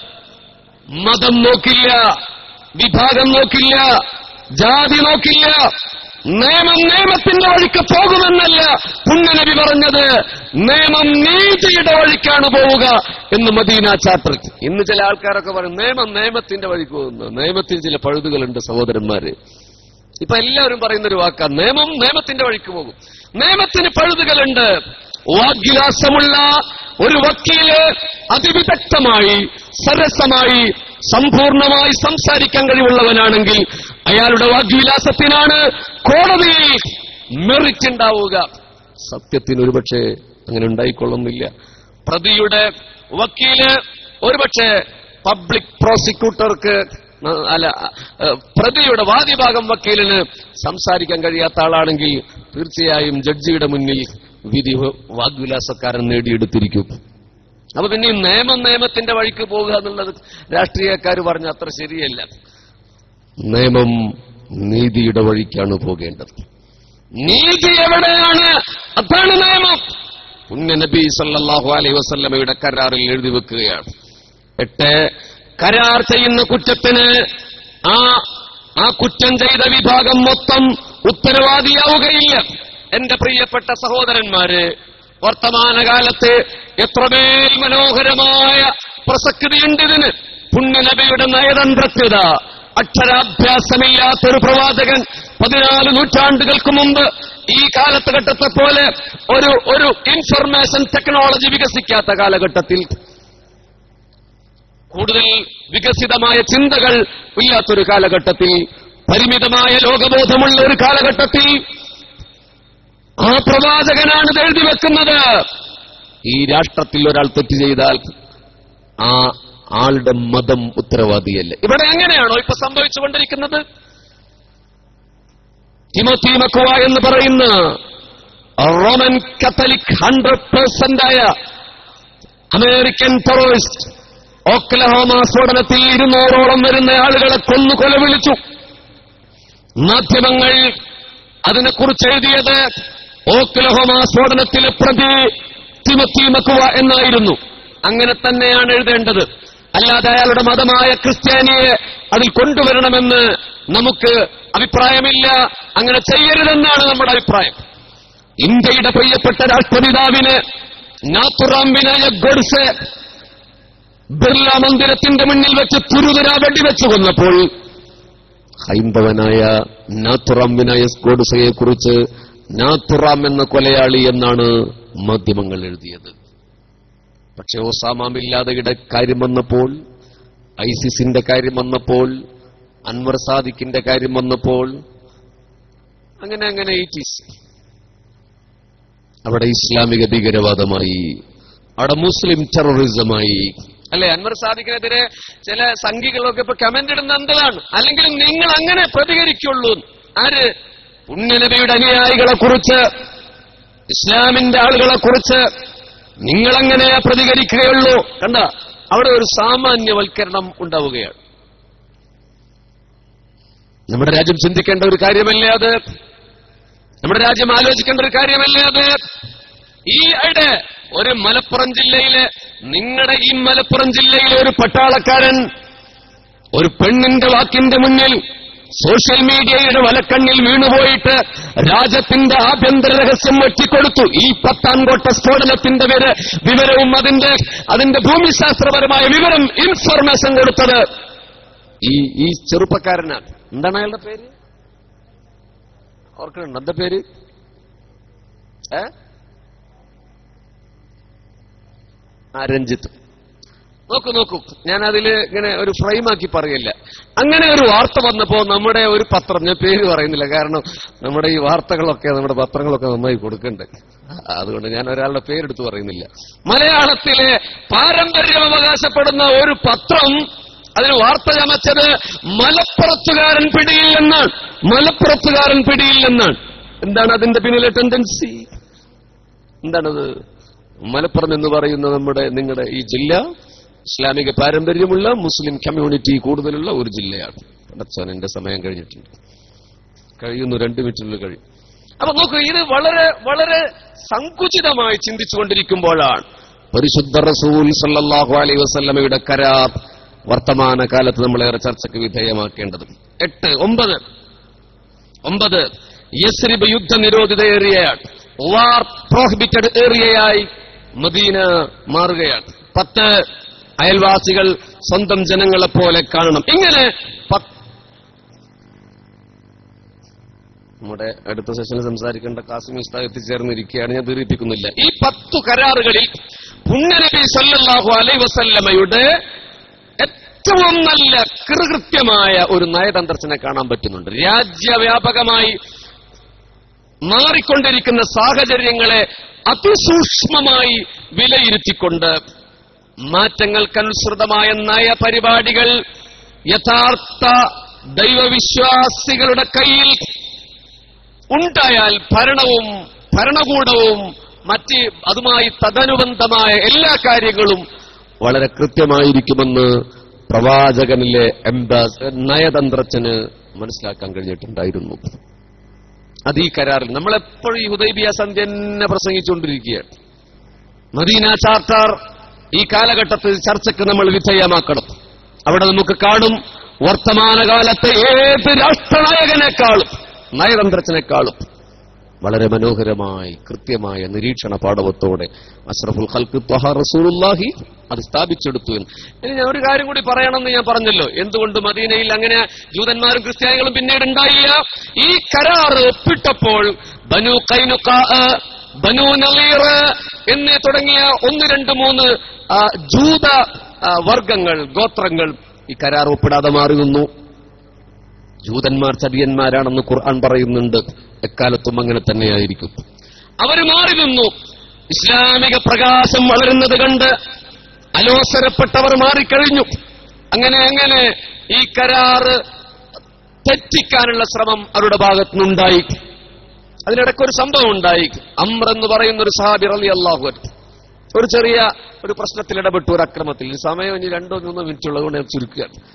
മതം നോക്കില്ല വിഭാഗം നോക്കില്ല ജാതി നോക്കില്ല നിയമം നിയമത്തിന്റെ വഴിക്ക് പോകുമെന്നല്ല പുണ്യനബി പറഞ്ഞത് നിയമം നീതിയുടെ വഴിക്കാണ് പോവുക എന്ന് മദീന ചാപ്റ്റർ ഇന്ന് ചില ആൾക്കാരൊക്കെ പറയും നിയമം നിയമത്തിന്റെ വഴിക്ക് പോകുന്നു നിയമത്തിന് ചില പഴുതുകളുണ്ട് സഹോദരന്മാര് ഇപ്പൊ എല്ലാവരും പറയുന്ന ഒരു വാക്കാണ് നിയമം നിയമത്തിന്റെ വഴിക്ക് പോകും നിയമത്തിന് പഴുതുകളുണ്ട് വാഗ്വിലാസമുള്ള ഒരു വക്കീല് അതിവിദഗ്ധമായി സരസമായി സമ്പൂർണമായി സംസാരിക്കാൻ കഴിവുള്ളവനാണെങ്കിൽ അയാളുടെ വാഗ്വിലാസത്തിനാണ് കോടതിയിൽ മെറിറ്റ് ഉണ്ടാവുക സത്യത്തിന് ഒരുപക്ഷെ അങ്ങനെ ഉണ്ടായിക്കൊള്ളുന്നില്ല പ്രതിയുടെ വക്കീല് ഒരുപക്ഷെ പബ്ലിക് പ്രോസിക്യൂട്ടർക്ക് ന- അല്ല ഏഹ്, പ്രതിയുടെ വാദിഭാഗം വക്കീലിന് സംസാരിക്കാൻ കഴിയാത്ത ആളാണെങ്കിൽ തീർച്ചയായും ജഡ്ജിയുടെ മുന്നിൽ വിധി വാഗ്വിലാസക്കാരൻ നേടിയെടുത്തിരിക്കും അപ്പൊ പിന്നെ ഈ നിയമം നിയമത്തിന്റെ വഴിക്ക് പോകുക എന്നുള്ളത് രാഷ്ട്രീയക്കാർ പറഞ്ഞ അത്ര ശരിയല്ല നിയമം നീതിയുടെ വഴിക്കാണ് പോകേണ്ടത് നീതി എവിടെയാണ് അതാണ് നിയമം പുണ്യ നബി സല്ലല്ലാഹു അലൈഹി വസല്ലമയുടെ കരാറിൽ എഴുതി വെക്കുകയാണ് എട്ട് കരാർ ചെയ്യുന്ന കുറ്റത്തിന് ആ ആ കുറ്റം ചെയ്ത വിഭാഗം മൊത്തം ഉത്തരവാദിയാവുകയില്ല എന്റെ പ്രിയപ്പെട്ട സഹോദരന്മാര് വർത്തമാനകാലത്ത് എത്രമേൽ മനോഹരമായ പ്രസക്തിയുണ്ട് ഇതിന് പുണ്യനബിയുടെ നയതന്ത്രജ്ഞത അക്ഷരാഭ്യാസമില്ലാത്തൊരു പ്രവാചകൻ പതിനാല് നൂറ്റാണ്ടുകൾക്ക് മുമ്പ് ഈ കാലഘട്ടത്തെ പോലെ ഒരു ഒരു ഇൻഫർമേഷൻ ടെക്നോളജി വികസിക്കാത്ത കാലഘട്ടത്തിൽ കൂടുതൽ വികസിതമായ ചിന്തകൾ ഇല്ലാത്തൊരു കാലഘട്ടത്തിൽ പരിമിതമായ ലോകബോധമുള്ള ഒരു കാലഘട്ടത്തിൽ ആ പ്രവാചകനാണ് ഇത് എഴുതി വെക്കുന്നത് ഈ രാഷ്ട്രത്തിൽ ഒരാൾ തെറ്റ് ചെയ്താൽ ആ ആളുടെ മതം ഉത്തരവാദിയല്ല ഇവിടെ എങ്ങനെയാണോ ഇപ്പൊ സംഭവിച്ചുകൊണ്ടിരിക്കുന്നത് തിമോത്തി മക്കുവ എന്ന് പറയുന്ന റോമൻ കത്തലിക് ഹൺഡ്രഡ് പേഴ്സന്റ് ആയ അമേരിക്കൻ ടെററിസ്റ്റ് ഓക്ലഹോമ സ്ഫോടനത്തിൽ ഇരുന്നൂറോളം വരുന്ന ആളുകളെ കൊന്നു കൊലവിളിച്ചു മാധ്യമങ്ങൾ അതിനെക്കുറിച്ച് എഴുതിയത് ഓക്ലഹോമ സ്ഫോടനത്തിലെ പ്രതി തിമത്തി മക്കുവ എന്നായിരുന്നു അങ്ങനെ തന്നെയാണ് എഴുതേണ്ടത് അല്ലാതെ അയാളുടെ മതമായ ക്രിസ്ത്യാനിയെ അതിൽ കൊണ്ടുവരണമെന്ന് നമുക്ക് അഭിപ്രായമില്ല അങ്ങനെ ചെയ്യരുതെന്നാണ് നമ്മുടെ അഭിപ്രായം ഇന്ത്യയുടെ പ്രിയപ്പെട്ട രാഷ്ട്രപിതാവിന് നാത്തുറാം വിനായക് ഗോഡ്സെ ബിർള മന്ദിരത്തിന്റെ മുന്നിൽ വെച്ച് തുരുതുര വെടിവെച്ചു കൊന്നപ്പോൾ ഹൈന്ദവനായ നാത്തുറാം വിനായക് ഗോഡ്സയെ കുറിച്ച് നാത്തുറാം എന്ന കൊലയാളി എന്നാണ് മാധ്യമങ്ങൾ എഴുതിയത് പക്ഷെ ഒസാമ ബില്ലാദയുടെ കാര്യം വന്നപ്പോൾ ഐസിസിന്റെ കാര്യം വന്നപ്പോൾ അൻവർ സാദിഖിന്റെ കാര്യം വന്നപ്പോൾ അങ്ങനെ അങ്ങനെ ഈറ്റീസ് അവിടെ ഇസ്ലാമിക ഭീകരവാദമായി അവിടെ മുസ്ലിം ടെററിസമായി അല്ലെ അൻവർ സാദിഖിനെതിരെ ചില സംഘികളൊക്കെ ഇപ്പൊ കമന്റ് ഇടുന്ന എന്താണ് അല്ലെങ്കിൽ നിങ്ങൾ അങ്ങനെ പ്രതികരിക്കുള്ളൂ ആര് പുണ്യനബിയുടെ അനുയായികളെ കുറിച്ച് ഇസ്ലാമിന്റെ ആളുകളെ കുറിച്ച് നിങ്ങളെങ്ങനെ പ്രതികരിക്കുകയുള്ളൂ കണ്ട അവിടെ ഒരു സാമാന്യവൽക്കരണം ഉണ്ടാവുകയാണ് നമ്മുടെ രാജ്യം ചിന്തിക്കേണ്ട ഒരു കാര്യമല്ലേ അത് നമ്മുടെ രാജ്യം ആലോചിക്കേണ്ട ഒരു കാര്യമല്ലേ അത് ഈ ഐഡ് ഒരു മലപ്പുറം ജില്ലയിലെ നിങ്ങളുടെ ഈ മലപ്പുറം ജില്ലയിലെ ഒരു പട്ടാളക്കാരൻ ഒരു പെണ്ണിന്റെ വാക്കിന്റെ മുന്നിൽ സോഷ്യൽ മീഡിയയുടെ വലക്കണ്ണിൽ വീണുപോയിട്ട് രാജ്യത്തിന്റെ ആഭ്യന്തര രഹസ്യം വെട്ടിക്കൊടുത്തു ഈ പത്താൻകോട്ട സ്ഫോടനത്തിന്റെ പേര് വിവരവും അതിന്റെ അതിന്റെ ഭൂമിശാസ്ത്രപരമായ വിവരം ഇൻഫർമേഷൻ കൊടുത്തത് ഈ ഈ ചെറുപ്പക്കാരനാണ് എന്താണ് അയാളുടെ പേര് ഓർക്കണുണ്ട് എന്താ പേര് ഏ ആ രഞ്ജിത്ത് നോക്കൂ നോക്കൂ ഞാൻ അതിൽ ഇങ്ങനെ ഒരു ഫ്രെയിമാക്കി പറയില്ല അങ്ങനെ ഒരു വാർത്ത വന്നപ്പോ നമ്മുടെ ഒരു പത്രം ഞാൻ പേര് പറയുന്നില്ല കാരണം നമ്മുടെ ഈ വാർത്തകളൊക്കെ നമ്മുടെ പത്രങ്ങളൊക്കെ നന്നായി കൊടുക്കണ്ട് അതുകൊണ്ട് ഞാൻ ഒരാളുടെ പേരെടുത്ത് പറയുന്നില്ല മലയാളത്തിലെ പാരമ്പര്യം അവകാശപ്പെടുന്ന ഒരു പത്രം അതിന് വാർത്ത ചമച്ചത് മലപ്പുറത്തുകാരൻ പിടിയിൽ എന്നാണ് മലപ്പുറത്തുകാരൻ പിടിയിൽ എന്നാണ് എന്താണ് അതിന്റെ പിന്നിലെ ടെൻഡൻസി എന്താണത് മലപ്പുറം എന്ന് പറയുന്ന നമ്മുടെ നിങ്ങളുടെ ഈ ജില്ല ഇസ്ലാമിക പാരമ്പര്യമുള്ള മുസ്ലിം കമ്മ്യൂണിറ്റി കൂടുതലുള്ള ഒരു ജില്ലയാണ് പടച്ചോൻ എന്റെ സമയം കഴിഞ്ഞിട്ടുണ്ട് കഴിയുന്നു രണ്ട് മിനിറ്റിനുള്ളിൽ കഴിയും അപ്പൊ നോക്കൂ ഇത് വളരെ വളരെ സങ്കുചിതമായി ചിന്തിച്ചുകൊണ്ടിരിക്കുമ്പോഴാണ് പരിശുദ്ധ റസൂൽ സല്ലല്ലാഹു അലൈഹി വസല്ലമയുടെ കരാർ വർത്തമാന കാലത്ത് നമ്മളേറെ ചർച്ചയ്ക്ക് വിധേയമാക്കേണ്ടത് എട്ട് ഒമ്പത് ഒമ്പത് യസ്രിബ് യുദ്ധ നിരോധിത ഏരിയയാണ് വാർ പ്രോഹിബിറ്റഡ് ഏരിയയായി മദീന മാറുകയാണ് പത്ത് അയൽവാസികൾ സ്വന്തം ജനങ്ങളെ പോലെ കാണണം ഇങ്ങനെ പത്ത് നമ്മുടെ അടുത്ത സെഷനിൽ സംസാരിക്കേണ്ട കാസിം ഉസ്താദ് എത്തിച്ചേർന്നിരിക്കുകയാണ് ഞാൻ ദീർഘിപ്പിക്കുന്നില്ല ഈ പത്തു കരാറുകളിൽ പുണ്യനബി സല്ലല്ലാഹു അലൈ വസല്ലമയുടെ ഏറ്റവും നല്ല കൃകൃത്യമായ ഒരു നയതന്ത്രത്തിനെ കാണാൻ പറ്റുന്നുണ്ട് രാജ്യവ്യാപകമായി മാറിക്കൊണ്ടിരിക്കുന്ന സാഹചര്യങ്ങളെ അതിസൂക്ഷ്മമായി വിലയിരുത്തിക്കൊണ്ട് മാറ്റങ്ങൾക്കനുസൃതമായ നയപരിപാടികൾ യഥാർത്ഥ ദൈവവിശ്വാസികളുടെ കയ്യിൽ ഉണ്ടായാൽ ഭരണവും ഭരണകൂടവും മറ്റ് അതുമായി തദനുബന്ധമായ എല്ലാ കാര്യങ്ങളും വളരെ കൃത്യമായിരിക്കുമെന്ന് പ്രവാചകനിലെ എംബാസ് നയതന്ത്രത്തിന് മനസ്സിലാക്കാൻ കഴിഞ്ഞിട്ടുണ്ടായിരുന്നു അത് ഈ കരാറിൽ നമ്മളെപ്പോഴും ഈ ഹുദൈബിയ സന്ധ്യ തന്നെ പ്രസംഗിച്ചുകൊണ്ടിരിക്കുകയാണ് മദീന ചാർട്ടർ ഈ കാലഘട്ടത്തിൽ ചർച്ചയ്ക്ക് നമ്മൾ വിധേയമാക്കണം അവിടെ നമുക്ക് കാണും വർത്തമാനകാലത്തെ ഏത് രാഷ്ട്രനായകനേക്കാളും നയതന്ത്രത്തിനേക്കാളും വളരെ മനോഹരമായി കൃത്യമായ നിരീക്ഷണ പാഠവത്തോടെ അഷ്റഫുൽ ഖൽക്ക് ത്വഹ റസൂലുള്ളാഹി അത് സ്ഥാപിച്ചെടുത്തു എന്ന് ഇനി ഞാൻ ഒരു കാര്യം കൂടി പറയണമെന്ന് ഞാൻ പറഞ്ഞല്ലോ എന്തുകൊണ്ട് മദീനയിൽ അങ്ങനെ ജൂതന്മാരും ക്രിസ്ത്യാനികളും പിന്നീട് ഉണ്ടായില്ല ഈ കരാർ ഒപ്പിട്ടപ്പോൾ ബനു കൈനുക ബനു നളീർ എന്നീ തുടങ്ങിയ ഒന്ന് രണ്ട് മൂന്ന് ആ, ജൂത ആ, വർഗങ്ങൾ ഗോത്രങ്ങൾ ഈ കരാർ ഒപ്പിടാതെ മാറി നിന്നു ജൂതന്മാർ ചതിയന്മാരാണെന്ന് ഖുർആൻ പറയുന്നുണ്ട് എക്കാലത്തും അങ്ങനെ തന്നെയായിരിക്കും അവർ മാറി നിന്നു ഇസ്ലാമിക പ്രകാശം വളരുന്നത് കണ്ട് അലോസരപ്പെട്ടവർ മാറിക്കഴിഞ്ഞു അങ്ങനെ അങ്ങനെ ഈ കരാറ് തെറ്റിക്കാനുള്ള ശ്രമം അവരുടെ ഭാഗത്തുനിന്നുണ്ടായി അതിനിടയ്ക്ക് ഒരു സംഭവം ഉണ്ടായി അമ്ര എന്ന് പറയുന്ന ഒരു സഹാബി റലി അള്ളാഹു ഒരു ചെറിയ ഒരു പ്രശ്നത്തിൽ ഇടപെട്ടു ഒരു അക്രമത്തിൽ ഈ സമയം ഇനി രണ്ടോ മൂന്നോ മിനിറ്റ് ഉള്ളതുകൊണ്ട് ഞാൻ ചുരുക്കുകയാണ്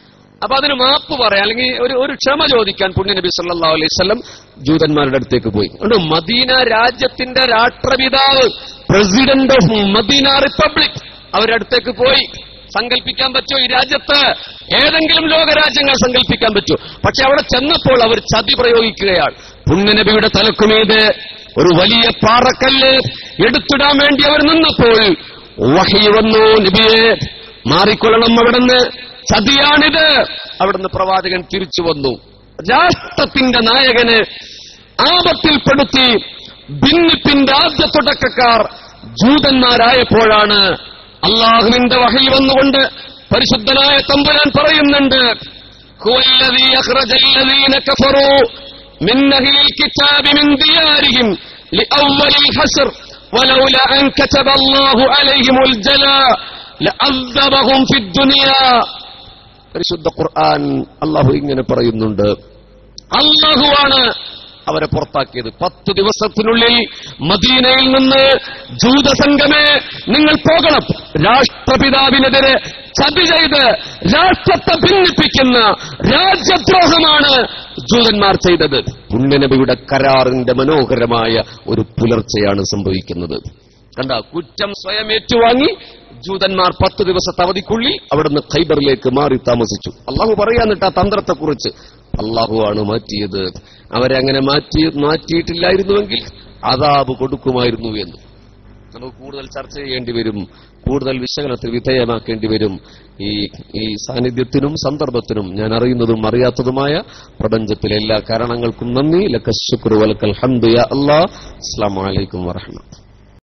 അപ്പൊ അതിന് മാപ്പ് പറയാം അല്ലെങ്കിൽ ഒരു ഒരു ക്ഷമ ചോദിക്കാൻ പുണ്യ നബി സല്ലാ അലൈഹി സ്വലം ജൂതന്മാരുടെ അടുത്തേക്ക് പോയി അതുകൊണ്ട് മദീന രാജ്യത്തിന്റെ രാഷ്ട്രപിതാവ് പ്രസിഡന്റ് ഓഫ് മദീന റിപ്പബ്ലിക് അവരുടെ അടുത്തേക്ക് പോയി സങ്കല്പിക്കാൻ പറ്റുമോ ഈ രാജ്യത്ത് ഏതെങ്കിലും ലോകരാജ്യങ്ങൾ സങ്കല്പിക്കാൻ പറ്റുമോ പക്ഷെ അവിടെ ചെന്നപ്പോൾ അവർ ചതി പ്രയോഗിക്കുകയാണ് പുണ്യനബിയുടെ തലക്കുമീത് ഒരു വലിയ പാറക്കല്ല് എടുത്തിടാൻ വേണ്ടി അവർ നിന്നപ്പോൾ വഹി വന്നു നബിയെ മാറിക്കൊള്ളണം അവിടുന്ന് ചതിയാണിത് അവിടുന്ന് പ്രവാചകൻ തിരിച്ചു വന്നു രാഷ്ട്രത്തിന്റെ നായകന് ആപത്തിൽപ്പെടുത്തി ഭിന്നിപ്പിന്റെ ആദ്യ തുടക്കക്കാർ ജൂതന്മാരായപ്പോഴാണ് അള്ളാഹുവിന്റെ വഹയിൽ വന്നുകൊണ്ട് പരിശുദ്ധനായ തമ്പുരാൻ പറയുന്നുണ്ട് هو الذي أخرج الذين كفروا من أهل الكتاب من ديارهم لأول الحسر ولولا أن كتب الله عليهم الجلاء لعذبهم في الدنيا പരിശുദ്ധ ഖുർആൻ അള്ളാഹു ഇങ്ങനെ പറയുന്നുണ്ട് അള്ളാഹുവാണ് അവരെ പുറത്താക്കിയത് പത്തു ദിവസത്തിനുള്ളിൽ മദീനയിൽ നിന്ന് ജൂതസംഘമേ നിങ്ങൾ പോകണം രാഷ്ട്രപിതാവിനെതിരെ ചതി ചെയ്ത് രാഷ്ട്രത്തെ ഭിന്നിപ്പിക്കുന്ന രാജ്യദ്രോഹമാണ് ജൂതന്മാർ ചെയ്തത് പുണ്യനബിയുടെ കരാറിന്റെ മനോഹരമായ ഒരു പുലർച്ചെയാണ് സംഭവിക്കുന്നത് കണ്ട കുറ്റം സ്വയം ഏറ്റുവാങ്ങി ജൂതന്മാർ പത്ത് ദിവസത്തെ അവധിക്കുള്ളിൽ അവിടുന്ന് ഖൈബറിലേക്ക് മാറി താമസിച്ചു അള്ളാഹു പറയാന്നിട്ട് ആ തന്ത്രത്തെക്കുറിച്ച് അള്ളാഹുവാണ് മാറ്റിയത് അവരെ അങ്ങനെ മാറ്റി മാറ്റിയിട്ടില്ലായിരുന്നുവെങ്കിൽ അതാബ് കൊടുക്കുമായിരുന്നു എന്ന് നമുക്ക് കൂടുതൽ ചർച്ച ചെയ്യേണ്ടി വരും കൂടുതൽ വിശകലനത്തിന് വിധേയമാക്കേണ്ടി വരും ഈ ഈ സാന്നിധ്യത്തിനും സന്ദർഭത്തിനും ഞാൻ അറിയുന്നതും അറിയാത്തതുമായ പ്രപഞ്ചത്തിലെ എല്ലാ കാരണങ്ങൾക്കും നന്ദി ലക്കശുക്രു വലക്കൽ ഹംദ് യാ അല്ലാ അസ്സാം വലൈക്കും വറഹ്മത്തുള്ളാഹി